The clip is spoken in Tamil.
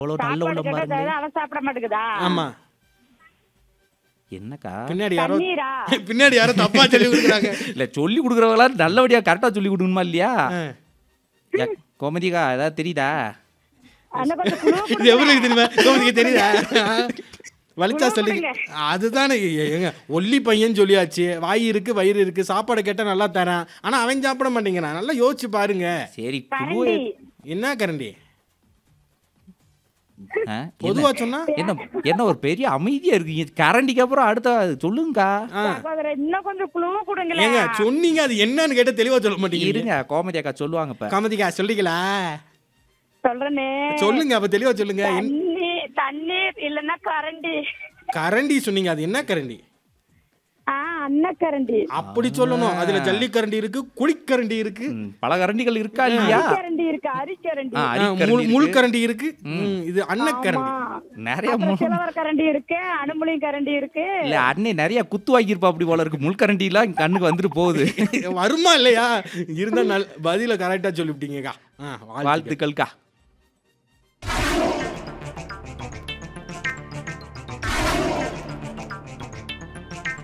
அவ்வளோ நல்ல சாப்பாடு உள்ளம் கேட்டா பாருங்க அவன் சாப்பிட மாட்டேங்குதா ஆமா என்னக்கா பின்னாடி யாரோ தண்ணீரா பின்னாடி யாரோ தப்பா சொல்லி கொடுக்குறாங்க இல்ல சொல்லி கொடுக்குறவங்களா நல்லபடியா கரெக்டா சொல்லி கொடுக்கணுமா இல்லையா ஆ. ஏ, கோமதிக்கா ஏதாவது தெரியுதா அண்ணா கொஞ்சம் குழு இது எவ்வளவு தெரியுமா உங்களுக்கு தெரியுதா வலிச்சா உணவு சொல்லி கொடுங்க. அதுதானே எ- ஏங்க ஒல்லி பையன் சொல்லியாச்சு வாய் இருக்கு வயிறு இருக்கு சாப்பாடு கேட்டா நல்லா தரேன் ஆனா அவன் சாப்பிட மாட்டேங்கிறான் நல்லா யோசிச்சு பாருங்க சரி குழு கரண்டி என்ன கரண்டி ஆ, பொதுவா என்ன- சொன்னா என்ன என்ன ஒரு பெரிய அமைதியா இருக்கீங்க கரண்டிக்கு அப்புறம் அடுத்த சொல்லுங்கக்கா ஆ. சகோதரர் இன்னும் கொஞ்சம் குழு கொடுங்களேன் ஏங்க சொன்னீங்க அது என்னன்னு கேட்ட தெளிவா சொல்ல மாட்டீங்க இருங்க கோமதி அக்கா சொல்லுவாங்க இப்ப காமதிக்கா சொல்லிங்களா சொல்றேனே சொல்லுங்க அப்ப தெளிவா சொல்லுங்க என்- தண்ணி தண்ணீர் இல்லன்னா கரண்டி கரண்டி சொன்னீங்க அது என்ன கரண்டி ஆ அன்னக்கரண்டி அப்படி சொல்லணும் அதுல ஜல்லி கரண்டி இருக்கு குழிக்கரண்டி இருக்கு ம், பல கரண்டிகள் இருக்கா இல்லையா கரண்டி இருக்கு அரிக்கரண்டி ஆ, ஆ, அரிக்கரண்டி முள் முள் இருக்கு. கரண்டி இருக்கு ம், இது அன்னக்கரண்டி ஆமா. நிறைய அப்புறம் மு- சிலவர் கரண்டி இருக்கு அனுமொழி கரண்டி இருக்கு இல்ல அண்ணே நிறைய குத்து வாங்கியிருப்பா அப்படி போல இருக்கு முள்கரண்டி எல்லாம் கண்ணுக்கு வந்துட்டு போகுது வருமா இல்லையா இருந்தா நல் பதில கரெக்டா சொல்லிவிட்டீங்கக்கா ஆ வாழ்த்துக்கள். வாழ்த்துக்கள்க்கா